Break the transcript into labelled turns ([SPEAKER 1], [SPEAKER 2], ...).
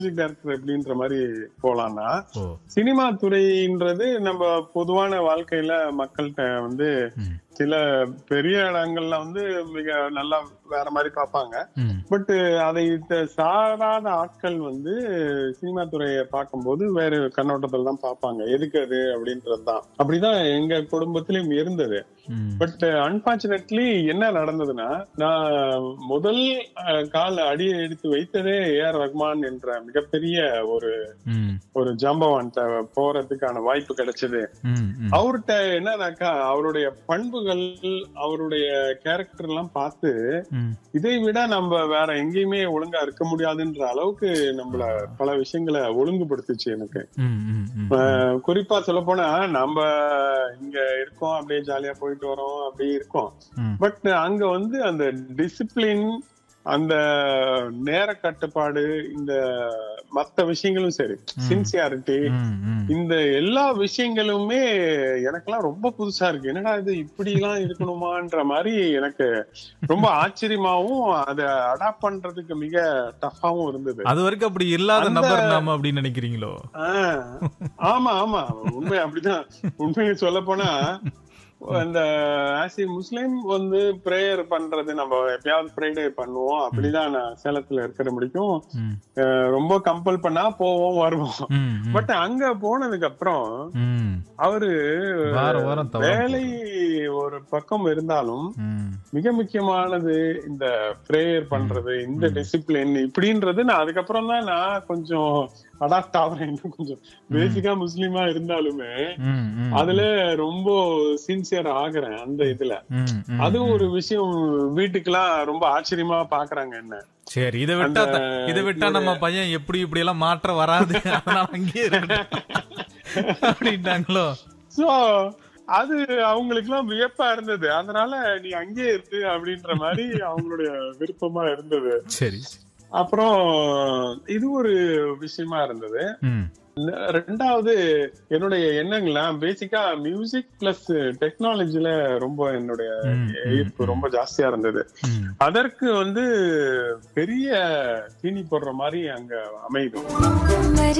[SPEAKER 1] Music director எப்படின்ற மாதிரி போலாம்னா
[SPEAKER 2] ஓ
[SPEAKER 1] cinema துறைன்றது நம்ம பொதுவான வாழ்க்கையில மக்கள்கிட்ட வந்து
[SPEAKER 2] ம்.
[SPEAKER 1] சில பெரிய இடங்கள்ல வந்து மிக நல்லா வேற மாதிரி பார்ப்பாங்க
[SPEAKER 2] ம்
[SPEAKER 1] பட் அதை த- சாராத ஆட்கள் வந்து சினிமா துறையை பார்க்கும்போது வேற கண்ணோட்டத்துல தான் பார்ப்பாங்க எதுக்கு அது அப்படின்றது தான் அப்படிதான் எங்க குடும்பத்திலயும் இருந்தது
[SPEAKER 2] ம்
[SPEAKER 1] பட் அன்பார்ச்சுனேட்லி என்ன நடந்ததுன்னா நான் முதல் அஹ், கால் அடியை எடுத்து வைத்ததே ஏஆர் ரஹ்மான் என்ற மிகப்பெரிய ஒரு
[SPEAKER 2] ம்
[SPEAKER 1] ஒரு ஜாம்பவான் போறதுக்கான வாய்ப்பு கிடைச்சது
[SPEAKER 2] ம் ம்
[SPEAKER 1] அவர்கிட்ட என்னன்னாக்கா அவருடைய பண்புகள் அவருடைய கேரக்டர் எல்லாம் பார்த்து
[SPEAKER 2] ம்
[SPEAKER 1] இதை விட நம்ம வேற எங்கேயுமே ஒழுங்கா இருக்க முடியாதுன்ற அளவுக்கு நம்மள பல விஷயங்களை ஒழுங்குபடுத்துச்சு எனக்கு
[SPEAKER 2] ம் ம் ம்
[SPEAKER 1] அஹ் குறிப்பா சொல்ல போனா நம்ம இங்க இருக்கோம் அப்படியே ஜாலியா போயிட்டு வரோம் அப்படியே இருக்கோம்
[SPEAKER 2] ம்.
[SPEAKER 1] பட் அங்க வந்து அந்த டிசிப்ளின் அந்த நேர கட்டுப்பாடு இந்த மத்த விஷயங்களும் சரி சின்சியாரிட்டி
[SPEAKER 2] ம் ம்
[SPEAKER 1] இந்த எல்லா விஷயங்களுமே எனக்கெல்லாம் ரொம்ப புதுசா இருக்கு என்னடா இது இப்படி எல்லாம் இருக்கணுமான்ற மாதிரி எனக்கு ரொம்ப ஆச்சரியமாவும் அதை அடாப்ட் பண்றதுக்கு மிக டஃபாவும் இருந்தது
[SPEAKER 2] அது வரைக்கும் அப்படி இல்லாத
[SPEAKER 1] அந்த-
[SPEAKER 2] நபர் நாம அப்படின்னு நினைக்கிறீங்களோ
[SPEAKER 1] ஆஹ் ஆமா ஆமா உண்மை அப்படிதான் உண்மையை சொல்ல போனா அந்த ஆஸ் ஏ முஸ்லீம் வந்து பிரேயர் பண்றது நம்ம எப்பயாவது ஃப்ரைடே பண்ணுவோம் அப்படிதான் நான் சேலத்துல இருக்கிற முடிக்கும்
[SPEAKER 2] ம்
[SPEAKER 1] அஹ் ரொம்ப கம்பல் பண்ணா போவோம் வருவோம்
[SPEAKER 2] ம் ம்,
[SPEAKER 1] பட் அங்க போனதுக்கு அப்புறம்
[SPEAKER 2] ம்
[SPEAKER 1] அவரு
[SPEAKER 2] வாரம் வாரம் தவறாம
[SPEAKER 1] வேலை ஒரு பக்கம் இருந்தாலும்
[SPEAKER 2] ம்
[SPEAKER 1] மிக முக்கியமானது இந்த பிரேயர் பண்றது இந்த டிசிப்ளின் இப்படின்றது நான் அதுக்கப்புறம் தான் நான் கொஞ்சம் அடாப்ட் ஆகிறேன் இன்னும் கொஞ்சம் பேசிக்கா முஸ்லீமா இருந்தாலுமே
[SPEAKER 2] ம் ம்
[SPEAKER 1] அதுல ரொம்ப சின்சியர் ஆகுறேன் அந்த இதுல
[SPEAKER 2] ம், ம்,
[SPEAKER 1] அது
[SPEAKER 2] ம்.
[SPEAKER 1] ஒரு விஷயம் வீட்டுக்கெல்லாம் ரொம்ப ஆச்சரியமா பாக்குறாங்க என்ன
[SPEAKER 2] சரி இதை விட்டா த- இதை விட்டா நம்ம பையன் எப்படி இப்படி எல்லாம் மாற்ற வராது அதனால அங்கேயே இருக்கட்டும் அப்படின்ட்டாங்களோ
[SPEAKER 1] சோ அது அவங்களுக்கு எல்லாம் வியப்பா இருந்தது அதனால நீ அங்கேயே இருக்கு அப்படின்ற மாதிரி அவங்களுடைய விருப்பமா இருந்தது
[SPEAKER 2] சரி
[SPEAKER 1] அப்புறம் இது ஒரு விஷயமா இருந்தது
[SPEAKER 2] ம்
[SPEAKER 1] ரெண்டாவது என்னுடைய எண்ணங்கள்லாம் பேசிக்கா மியூசிக் பிளஸ் டெக்னாலஜில ரொம்ப என்னுடைய
[SPEAKER 2] ம்,
[SPEAKER 1] ஈர்ப்பு ரொம்ப ஜாஸ்தியா இருந்தது
[SPEAKER 2] ம்
[SPEAKER 1] அதற்கு வந்து பெரிய தீனி போடுற மாதிரி அங்க அமையும்
[SPEAKER 3] மரி